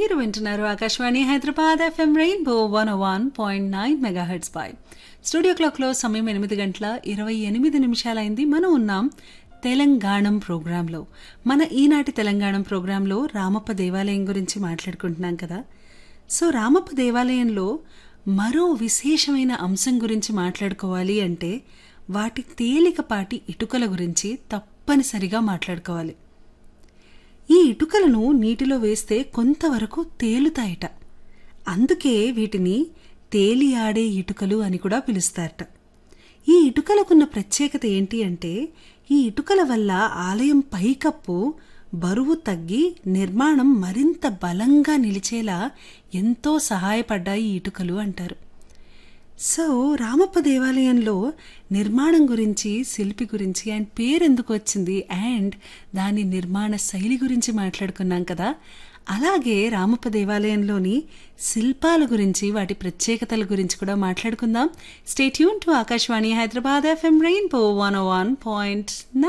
మీరు వింటున్నారు Akashvani Hyderabad FM rainbow one one point nine megahertz పై స్టూడియో క్లాక్లో సమయం ఎనిమిది గంటల ఇరవై ఎనిమిది నిమిషాలైంది మనం ఉన్నాం తెలంగాణం ప్రోగ్రాంలో మన ఈనాటి తెలంగాణం ప్రోగ్రాంలో రామప్ప దేవాలయం గురించి మాట్లాడుకుంటున్నాం కదా సో రామప్ప దేవాలయంలో మరో విశేషమైన అంశం గురించి మాట్లాడుకోవాలి అంటే వాటి తేలికపాటి ఇటుకల గురించి తప్పనిసరిగా మాట్లాడుకోవాలి ఈ ఇటుకలను నీటిలో వేస్తే కొంతవరకు తేలుతాయట అందుకే వీటిని తేలియాడే ఇటుకలు అని కూడా పిలుస్తారట ఈ ఇటుకలకున్న ప్రత్యేకత ఏంటి అంటే ఈ ఇటుకల వల్ల ఆలయం పైకప్పు బరువు తగ్గి నిర్మాణం మరింత బలంగా నిలిచేలా ఎంతో సహాయపడ్డాయి ఈ ఇటుకలు అంటారు సో రామప్ప దేవాలయంలో నిర్మాణం గురించి శిల్పి గురించి అండ్ పేరు ఎందుకు వచ్చింది అండ్ దాని నిర్మాణ శైలి గురించి మాట్లాడుకున్నాం కదా అలాగే రామప్ప దేవాలయంలోని శిల్పాల గురించి వాటి ప్రత్యేకతల గురించి కూడా మాట్లాడుకుందాం stay tuned to Akashvani Hyderabad FM rainbow one one point